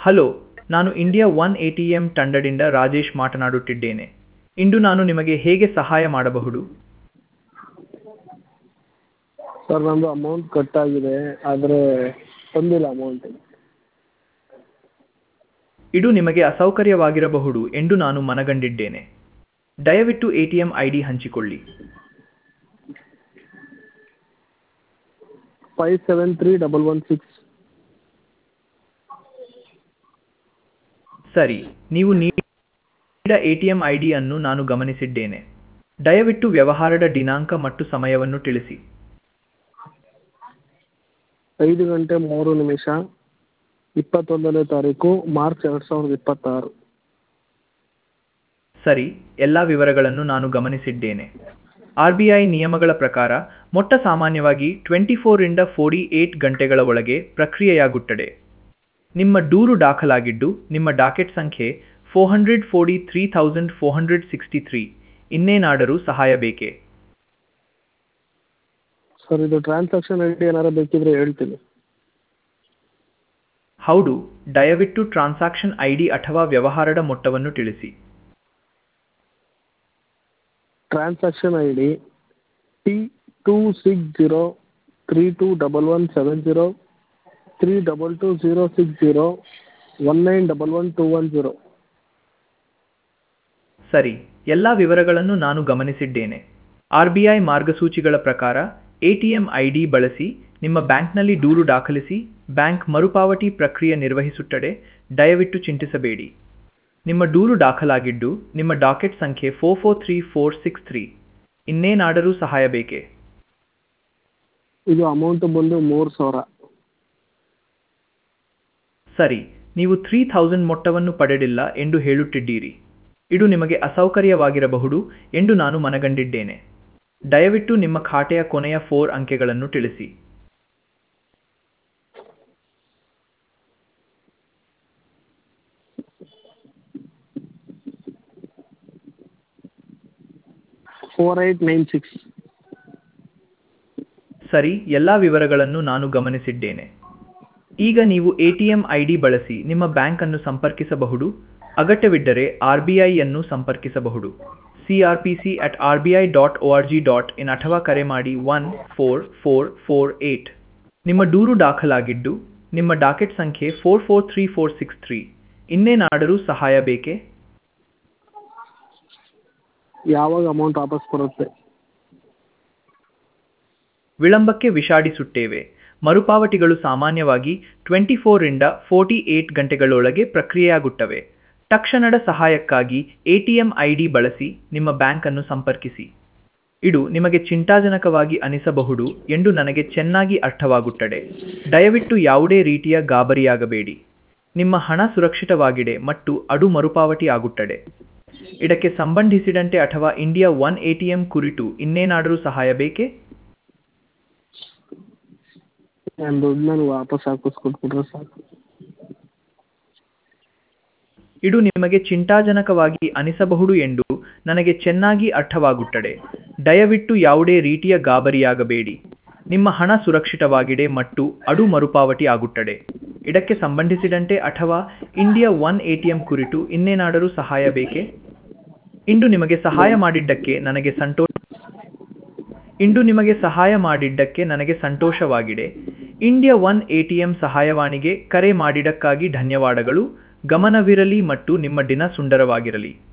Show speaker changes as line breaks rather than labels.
hello ನಾನು India one A T M ತಂಡದಿಂದ ರಾಜೇಶ್ ಮಾತನಾಡುತ್ತಿದ್ದೇನೆ ಇಂದು ನಾನು ನಿಮಗೆ ಹೇಗೆ ಸಹಾಯ ಮಾಡಬಹುದು
ಸರ್ ನಮ್ಮದು ಅಮೌಂಟ್ ಕಟ್ ಆಗಿದೆ ಆದರೆ ಬಂದಿಲ್ಲ ಅಮೌಂಟ್
ಇದು ನಿಮಗೆ ಅಸೌಕರ್ಯವಾಗಿರಬಹುದು ಎಂದು ನಾನು ಮನಗಂಡಿದ್ದೇನೆ ದಯವಿಟ್ಟು A T M I D ಹಂಚಿಕೊಳ್ಳಿ
five seven three double one six
ಸರಿ ನೀವು ನೀಡಿದ ಎ ಟಿ ಎಂ ಐ ಡಿಯನ್ನು ನಾನು ಗಮನಿಸಿದ್ದೇನೆ ದಯವಿಟ್ಟು ವ್ಯವಹಾರದ ದಿನಾಂಕ ಮತ್ತು ಸಮಯವನ್ನು ತಿಳಿಸಿ
ಐದು ಗಂಟೆ ಮೂರು ನಿಮಿಷ ಇಪ್ಪತ್ತೊಂದನೇ ತಾರೀಕು ಮಾರ್ಚ್ ಎರಡು ಸಾವಿರದ ಇಪ್ಪತ್ತಾರು
ಸರಿ ಎಲ್ಲ ವಿವರಗಳನ್ನು ನಾನು ಗಮನಿಸಿದ್ದೇನೆ ಆರ್ ಬಿ ಐ ನಿಯಮಗಳ ಪ್ರಕಾರ ಮೊಟ್ಟ ಸಾಮಾನ್ಯವಾಗಿ ಟ್ವೆಂಟಿ ಫೋರಿಂದ ಫೋರ್ಟಿ ಏಟ್ ಗಂಟೆಗಳ ಒಳಗೆ ಪ್ರಕ್ರಿಯೆಯಾಗುತ್ತದೆ ನಿಮ್ಮ ದೂರು ದಾಖಲಾಗಿದ್ದು ನಿಮ್ಮ ಡಾಕೆಟ್ ಸಂಖ್ಯೆ four hundred forty three thousand four hundred sixty three ಇನ್ನೇನಾದರೂ ಸಹಾಯ ಬೇಕೇ
ಸರ್ ಇದು ಟ್ರಾನ್ಸಾಕ್ಷನ್ ಐ ಡಿ ಏನಾರು ಬೇಕಿದ್ರೆ ಹೇಳ್ತೀನಿ
ಹೌದು ದಯವಿಟ್ಟು ಟ್ರಾನ್ಸಾಕ್ಷನ್ ಐ ಡಿ ಅಥವಾ ವ್ಯವಹಾರದ ಮೊತ್ತವನ್ನು ತಿಳಿಸಿ
transaction I D T two six zero three two double one seven zero three double two zero six zero one nine double one two one zero
ಸರಿ ಎಲ್ಲ ವಿವರಗಳನ್ನು ನಾನು ಗಮನಿಸಿದ್ದೇನೆ ಆರ್ ಬಿ ಐ ಮಾರ್ಗಸೂಚಿಗಳ ಪ್ರಕಾರ A T M I D ಬಳಸಿ ನಿಮ್ಮ ಬ್ಯಾಂಕ್ನಲ್ಲಿ ದೂರು ದಾಖಲಿಸಿ ಬ್ಯಾಂಕ್ ಮರುಪಾವತಿ ಪ್ರಕ್ರಿಯೆ ನಿರ್ವಹಿಸುತ್ತದೆ ದಯವಿಟ್ಟು ಚಿಂತಿಸಬೇಡಿ ನಿಮ್ಮ ದೂರು ದಾಖಲಾಗಿದ್ದು ನಿಮ್ಮ ಡಾಕೆಟ್ ಸಂಖ್ಯೆ four four three four six three ಇನ್ನೇನಾದರೂ ಸಹಾಯ ಬೇಕೇ
ಇದು ಅಮೌಂಟ್ ಬಂದು ಮೂರು ಸಾವಿರ
ಸರಿ ನೀವು ತ್ರೀ ಥೌಸಂಡ್ ಮೊತ್ತವನ್ನು ಪಡೆದಿಲ್ಲ ಎಂದು ಹೇಳುತ್ತಿದ್ದೀರಿ ಇದು ನಿಮಗೆ ಅಸೌಕರ್ಯವಾಗಿರಬಹುದು ಎಂದು ನಾನು ಮನಗಂಡಿದ್ದೇನೆ ದಯವಿಟ್ಟು ನಿಮ್ಮ ಖಾತೆಯ ಕೊನೆಯ ಫೋರ್ ಅಂಕೆಗಳನ್ನು ತಿಳಿಸಿ
ಫೋರ್ ಏಯ್ಟ್ ನೈನ್ ಸಿಕ್ಸ್
ಸರಿ ಎಲ್ಲ ವಿವರಗಳನ್ನು ನಾನು ಗಮನಿಸಿದ್ದೇನೆ ಈಗ ನೀವು A T M I D ಬಳಸಿ ನಿಮ್ಮ ಬ್ಯಾಂಕ್ ಅನ್ನು ಸಂಪರ್ಕಿಸಬಹುದು ಅಗತ್ಯವಿದ್ದರೆ ಆರ್ ಬಿ ಐಯನ್ನು ಸಂಪರ್ಕಿಸಬಹುದು C R P C at R B I dot O R G dot in ಅಥವಾ ಕರೆ ಮಾಡಿ one four four four eight ನಿಮ್ಮ ದೂರು ದಾಖಲಾಗಿದ್ದು ನಿಮ್ಮ ಡಾಕೆಟ್ ಸಂಖ್ಯೆ four four three four six three ಇನ್ನೇನಾದರೂ ಸಹಾಯ ಬೇಕೇ
ಯಾವಾಗ ಅಮೌಂಟ್ ವಾಪಸ್ ಬರುತ್ತೆ
ವಿಳಂಬಕ್ಕೆ ವಿಷಾಡಿಸುತ್ತೇವೆ ಮರುಪಾವತಿಗಳು ಸಾಮಾನ್ಯವಾಗಿ ಟ್ವೆಂಟಿ ಫೋರಿಂದ ಫೋರ್ಟಿ ಏಟ್ ಗಂಟೆಗಳೊಳಗೆ ಪ್ರಕ್ರಿಯೆಯಾಗುತ್ತವೆ ತಕ್ಷಣದ ಸಹಾಯಕ್ಕಾಗಿ A T M I D ಬಳಸಿ ನಿಮ್ಮ ಬ್ಯಾಂಕ್ ಅನ್ನು ಸಂಪರ್ಕಿಸಿ ಇದು ನಿಮಗೆ ಚಿಂತಾಜನಕವಾಗಿ ಅನಿಸಬಹುದು ಎಂದು ನನಗೆ ಚೆನ್ನಾಗಿ ಅರ್ಥವಾಗುತ್ತದೆ ದಯವಿಟ್ಟು ಯಾವುದೇ ರೀತಿಯ ಗಾಬರಿಯಾಗಬೇಡಿ ನಿಮ್ಮ ಹಣ ಸುರಕ್ಷಿತವಾಗಿದೆ ಮತ್ತು ಅದು ಮರುಪಾವತಿ ಆಗುತ್ತದೆ ಇದಕ್ಕೆ ಸಂಬಂಧಿಸಿದಂತೆ ಅಥವಾ India one A T M ಕುರಿತು ಇನ್ನೇನಾದರೂ ಸಹಾಯ ಬೇಕೇ
ನನ್ನ ದುಡ್ಡು ನನಗೆ ವಾಪಸ್ ಹಾಕಿಸ್ ಕೊಟ್ಬಿಟ್ರೆ ಸಾಕು
ಇದು ನಿಮಗೆ ಚಿಂತಾಜನಕವಾಗಿ ಅನಿಸಬಹುದು ಎಂದು ನನಗೆ ಚೆನ್ನಾಗಿ ಅರ್ಥವಾಗುತ್ತದೆ ದಯವಿಟ್ಟು ಯಾವುದೇ ರೀತಿಯ ಗಾಬರಿಯಾಗಬೇಡಿ ನಿಮ್ಮ ಹಣ ಸುರಕ್ಷಿತವಾಗಿದೆ ಮತ್ತು ಅದು ಮರುಪಾವತಿ ಆಗುತ್ತದೆ ಇದಕ್ಕೆ ಸಂಬಂಧಿಸಿದಂತೆ ಅಥವಾ India one A T M ಕುರಿತು ಇನ್ನೇನಾದರೂ ಸಹಾಯ ಬೇಕೇ ಇಂದು ನಿಮಗೆ ಸಹಾಯ ಮಾಡಿದ್ದಕ್ಕೆ ನನಗೆ ಸಂತೋಷ ಇಂದು ನಿಮಗೆ ಸಹಾಯ ಮಾಡಿದ್ದಕ್ಕೆ ನನಗೆ ಸಂತೋಷವಾಗಿದೆ India one A T M ಸಹಾಯವಾಣಿಗೆ ಕರೆ ಮಾಡಿದ್ದಕ್ಕಾಗಿ ಧನ್ಯವಾದಗಳು ಗಮನವಿರಲಿ ಮತ್ತು ನಿಮ್ಮ ದಿನ ಸುಂದರವಾಗಿರಲಿ